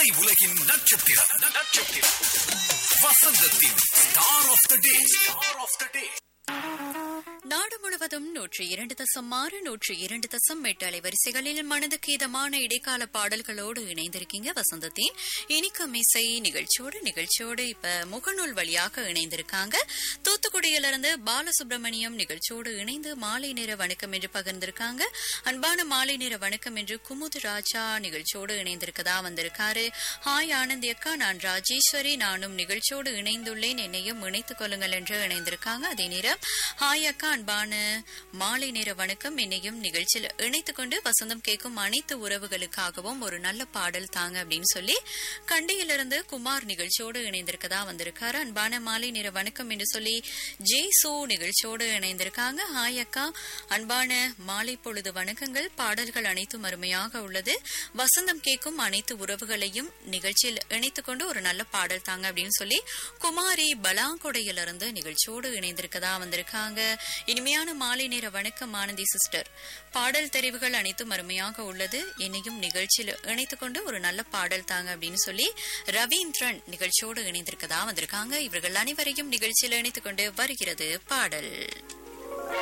திரை உலகின் நட்சத்திரம் நட்சத்திரம் வசந்தத்தின் star of the day star of the day நாடு முழுவதும் நூற்றி இரண்டு தசம் ஆறு நூற்றி இரண்டு தசம் எட்டு அலைவரிசைகளில் மனதுக்கு இதமான இடைக்கால பாடல்களோடு இணைந்திருக்கீங்க வசந்தத்தின் இனிக்கும் இசை நிகழ்ச்சியோடு நிகழ்ச்சியோடு இப்ப முகநூல் வழியாக இணைந்திருக்காங்க தூத்துக்குடியிலிருந்து பாலசுப்ரமணியம் நிகழ்ச்சியோடு இணைந்து மாலை நேர வணக்கம் என்று பகிர்ந்திருக்காங்க அன்பான மாலை நேர வணக்கம் என்று குமுது ராஜா நிகழ்ச்சியோடு இணைந்திருக்கதா வந்திருக்காரு ஹாய் ஆனந்தி அக்கா நான் ராஜேஸ்வரி நானும் நிகழ்ச்சியோடு இணைந்துள்ளேன் என்னையும் இணைத்துக் கொள்ளுங்கள் என்று இணைந்திருக்காங்க அதே நேரம் ஹாய் அக்கா அன்பான மாலை நேர வணக்கம் என்னையும் நிகழ்ச்சியில் இணைத்துக் கொண்டு வசந்தம் கேட்கும் அனைத்து உறவுகளுக்காகவும் ஒரு நல்ல பாடல் தாங்க அப்படின்னு சொல்லி கண்டியிலிருந்து குமார் நிகழ்ச்சியோடு இணைந்திருக்கதா வந்திருக்காரு அன்பான மாலை நேர வணக்கம் என்று சொல்லி ஜெய் சோ நிகழ்ச்சியோடு இணைந்திருக்காங்க ஹாய் அக்கா அன்பான மாலை பொழுது வணக்கங்கள் பாடல்கள் அனைத்தும் அருமையாக உள்ளது வசந்தம் கேட்கும் அனைத்து உறவுகளையும் நிகழ்ச்சியில் இணைத்துக் கொண்டு ஒரு நல்ல பாடல் தாங்க அப்படின்னு சொல்லி குமாரி பலாங்கொடையிலிருந்து நிகழ்ச்சியோடு இணைந்திருக்கதா வந்திருக்காங்க இனிமையான மாலை நேர வணக்கம் ஆனந்தி சிஸ்டர் பாடல் தெரிவுகள் அனைத்தும் அருமையாக உள்ளது என்னையும் நிகழ்ச்சியில் இணைத்துக் கொண்டு ஒரு நல்ல பாடல் தாங்க அப்படின்னு சொல்லி ரவீந்திரன் நிகழ்ச்சியோடு இணைந்திருக்கதா வந்திருக்காங்க இவர்கள் அனைவரையும் நிகழ்ச்சியில் இணைத்துக் கொண்டு வருகிறது பாடல்